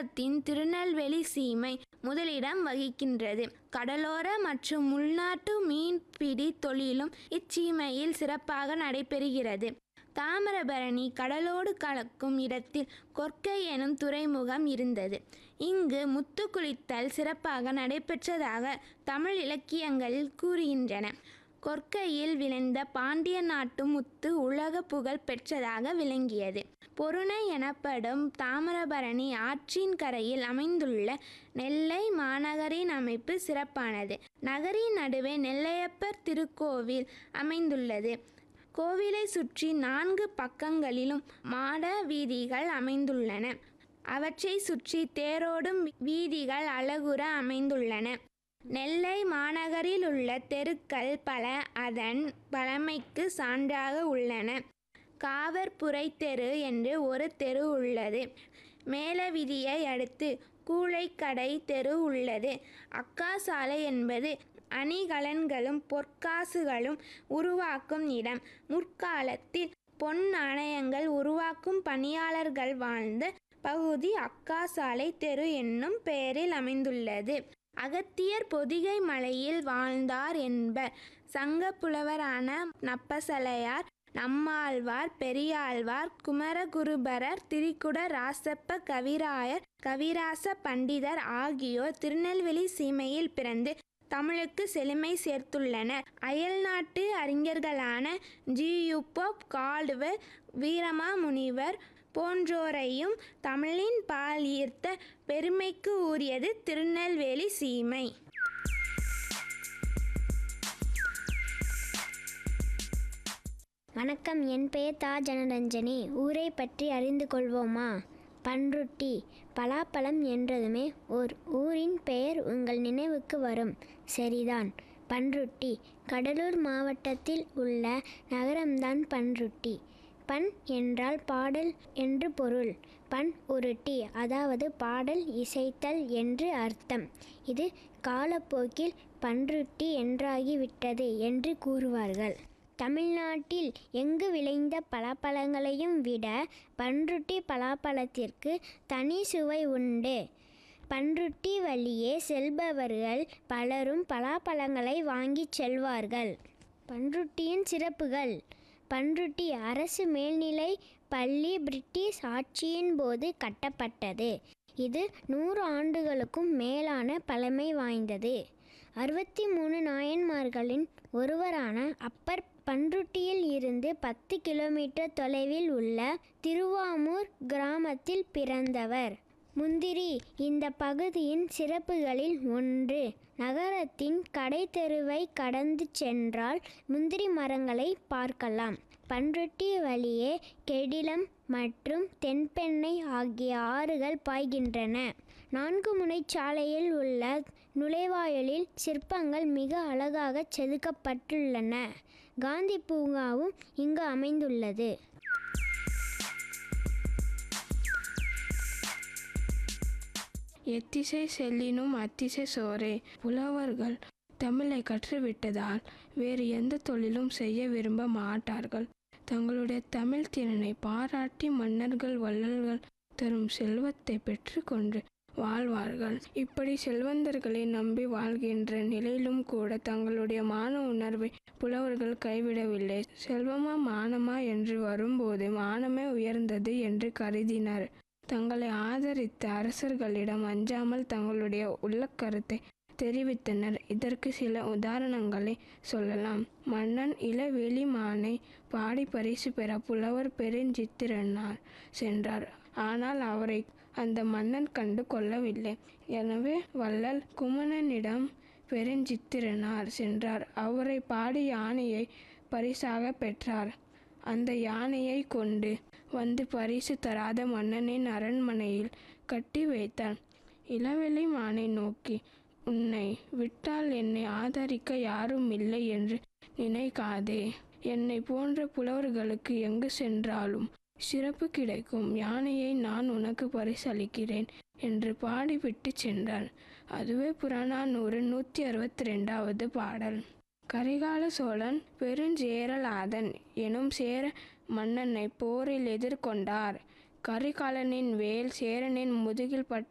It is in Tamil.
தமிழகத்தின் திருநெல்வேலி சீமை முதலிடம் வகிக்கின்றது கடலோர மற்றும் உள்நாட்டு மீன்பிடி தொழிலும் இச்சீமையில் சிறப்பாக நடைபெறுகிறது தாமிரபரணி கடலோடு கலக்கும் இடத்தில் கொர்க்கை எனும் துறைமுகம் இருந்தது இங்கு முத்து குளித்தல் சிறப்பாக நடைபெற்றதாக தமிழ் இலக்கியங்களில் கூறுகின்றன கொர்க்கையில் விளைந்த பாண்டிய நாட்டு முத்து உலக புகழ் பெற்றதாக விளங்கியது பொருணை எனப்படும் தாமிரபரணி ஆற்றின் கரையில் அமைந்துள்ள நெல்லை மாநகரின் அமைப்பு சிறப்பானது நகரின் நடுவே நெல்லையப்பர் திருக்கோவில் அமைந்துள்ளது கோவிலை சுற்றி நான்கு பக்கங்களிலும் மாட வீதிகள் அமைந்துள்ளன அவற்றை சுற்றி தேரோடும் வீதிகள் அழகுற அமைந்துள்ளன நெல்லை மாநகரில் உள்ள தெருக்கள் பல அதன் பழமைக்கு சான்றாக உள்ளன காவற்புரை தெரு என்று ஒரு தெரு உள்ளது மேலவீதியை அடுத்து கூழைக்கடை தெரு உள்ளது அக்காசாலை என்பது அணிகலன்களும் பொற்காசுகளும் உருவாக்கும் இடம் முற்காலத்தில் பொன் நாணயங்கள் உருவாக்கும் பணியாளர்கள் வாழ்ந்த பகுதி அக்காசாலை தெரு என்னும் பெயரில் அமைந்துள்ளது அகத்தியர் பொதிகை மலையில் வாழ்ந்தார் என்பர் சங்க புலவரான நப்பசலையார் நம்மாழ்வார் பெரியாழ்வார் குமரகுருபரர் திரிகுட ராசப்ப கவிராயர் கவிராச பண்டிதர் ஆகியோர் திருநெல்வேலி சீமையில் பிறந்து தமிழுக்கு செழுமை சேர்த்துள்ளனர் அயல்நாட்டு அறிஞர்களான ஜியுபோப் கால்டுவெல் வீரமா முனிவர் போன்றோரையும் தமிழின் பால் ஈர்த்த பெருமைக்கு உரியது திருநெல்வேலி சீமை வணக்கம் என் பெயர் தா ஜனரஞ்சனி ஊரை பற்றி அறிந்து கொள்வோமா பன்ருட்டி பலாப்பழம் என்றதுமே ஓர் ஊரின் பெயர் உங்கள் நினைவுக்கு வரும் சரிதான் பன்ருட்டி கடலூர் மாவட்டத்தில் உள்ள நகரம்தான் பன்ருட்டி பண் என்றால் பாடல் என்று பொருள் பண் உருட்டி அதாவது பாடல் இசைத்தல் என்று அர்த்தம் இது காலப்போக்கில் பன்ருட்டி என்றாகிவிட்டது என்று கூறுவார்கள் தமிழ்நாட்டில் எங்கு விளைந்த பலாப்பழங்களையும் விட பன்ருட்டி பலாப்பழத்திற்கு தனி சுவை உண்டு பன்ருட்டி வழியே செல்பவர்கள் பலரும் பலாப்பழங்களை வாங்கிச் செல்வார்கள் பன்ருட்டியின் சிறப்புகள் பன்ருட்டி அரசு மேல்நிலை பள்ளி பிரிட்டிஷ் ஆட்சியின் போது கட்டப்பட்டது இது நூறு ஆண்டுகளுக்கும் மேலான பழமை வாய்ந்தது அறுபத்தி மூணு நாயன்மார்களின் ஒருவரான அப்பர் பன்ருட்டியில் இருந்து பத்து கிலோமீட்டர் தொலைவில் உள்ள திருவாமூர் கிராமத்தில் பிறந்தவர் முந்திரி இந்த பகுதியின் சிறப்புகளில் ஒன்று நகரத்தின் கடைத்தெருவை கடந்து சென்றால் முந்திரி மரங்களை பார்க்கலாம் பன்ருட்டி வழியே கெடிலம் மற்றும் தென்பெண்ணை ஆகிய ஆறுகள் பாய்கின்றன நான்கு முனைச்சாலையில் உள்ள நுழைவாயிலில் சிற்பங்கள் மிக அழகாக செதுக்கப்பட்டுள்ளன காந்தி பூங்காவும் இங்கு அமைந்துள்ளது எத்திசை செல்லினும் அத்திசை சோரே புலவர்கள் தமிழை கற்றுவிட்டதால் வேறு எந்த தொழிலும் செய்ய விரும்ப மாட்டார்கள் தங்களுடைய தமிழ் திறனை பாராட்டி மன்னர்கள் வள்ளல்கள் தரும் செல்வத்தை பெற்றுக்கொண்டு வாழ்வார்கள் இப்படி செல்வந்தர்களை நம்பி வாழ்கின்ற நிலையிலும் கூட தங்களுடைய மான உணர்வை புலவர்கள் கைவிடவில்லை செல்வமா மானமா என்று வரும்போது மானமே உயர்ந்தது என்று கருதினர் தங்களை ஆதரித்த அரசர்களிடம் அஞ்சாமல் தங்களுடைய உள்ளக்கருத்தை தெரிவித்தனர் இதற்கு சில உதாரணங்களை சொல்லலாம் மன்னன் இளவெளிமானை பாடி பரிசு பெற புலவர் பெருஞ்சித்திரனார் சென்றார் ஆனால் அவரை அந்த மன்னன் கண்டு கொள்ளவில்லை எனவே வள்ளல் குமணனிடம் பெருஞ்சித்திரனார் சென்றார் அவரை பாடி யானையை பரிசாக பெற்றார் அந்த யானையை கொண்டு வந்து பரிசு தராத மன்னனின் அரண்மனையில் கட்டி வைத்தான் இளவெளி மானை நோக்கி உன்னை விட்டால் என்னை ஆதரிக்க யாரும் இல்லை என்று நினைக்காதே என்னை போன்ற புலவர்களுக்கு எங்கு சென்றாலும் சிறப்பு கிடைக்கும் யானையை நான் உனக்கு பரிசளிக்கிறேன் என்று பாடிவிட்டு சென்றான் அதுவே புறநானூறு நூற்றி அறுபத்தி ரெண்டாவது பாடல் கரிகால சோழன் பெருஞ்சேரலாதன் எனும் சேர மன்னனை போரில் எதிர்கொண்டார் கரிகாலனின் வேல் சேரனின் முதுகில் பட்டு